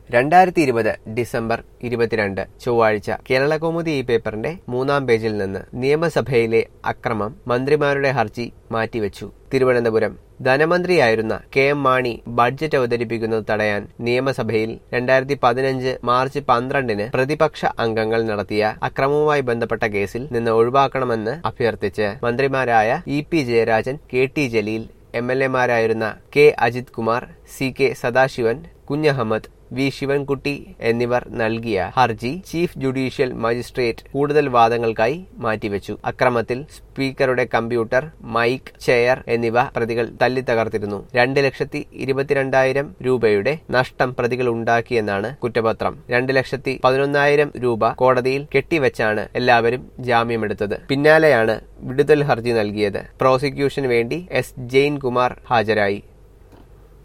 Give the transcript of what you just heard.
രണ്ടായിരത്തി ഇരുപത് ഡിസംബർ ഇരുപത്തിരണ്ട് ചൊവ്വാഴ്ച കേരളകൗമുദി ഈ പേപ്പറിന്റെ മൂന്നാം പേജിൽ നിന്ന് നിയമസഭയിലെ അക്രമം മന്ത്രിമാരുടെ ഹർജി മാറ്റിവെച്ചു തിരുവനന്തപുരം ധനമന്ത്രിയായിരുന്ന കെ എം മാണി ബഡ്ജറ്റ് അവതരിപ്പിക്കുന്നത് തടയാൻ നിയമസഭയിൽ രണ്ടായിരത്തി പതിനഞ്ച് മാർച്ച് പന്ത്രണ്ടിന് പ്രതിപക്ഷ അംഗങ്ങൾ നടത്തിയ അക്രമവുമായി ബന്ധപ്പെട്ട കേസിൽ നിന്ന് ഒഴിവാക്കണമെന്ന് അഭ്യർത്ഥിച്ച് മന്ത്രിമാരായ E P Jayarajan K T Jaleel M L എമാരായിരുന്ന K Ajith Kumar C K Sadasivan Kunhahammed V Sivankutty എന്നിവർ നൽകിയ ഹർജി ചീഫ് ജുഡീഷ്യൽ മജിസ്ട്രേറ്റ് കൂടുതൽ വാദങ്ങൾക്കായി മാറ്റിവെച്ചു അക്രമത്തിൽ സ്പീക്കറുടെ കമ്പ്യൂട്ടർ മൈക്ക് ചെയർ എന്നിവ പ്രതികൾ തല്ലിത്തകർത്തിരുന്നു രണ്ട് ലക്ഷത്തി ഇരുപത്തിരണ്ടായിരം രൂപയുടെ നഷ്ടം പ്രതികൾ ഉണ്ടാക്കിയെന്നാണ് കുറ്റപത്രം രണ്ട് ലക്ഷത്തി പതിനൊന്നായിരം രൂപ കോടതിയിൽ കെട്ടിവെച്ചാണ് എല്ലാവരും ജാമ്യമെടുത്തത് പിന്നാലെയാണ് വിടുതൽ ഹർജി നൽകിയത് പ്രോസിക്യൂഷന് വേണ്ടി എസ് ജെയിൻ കുമാർ ഹാജരായി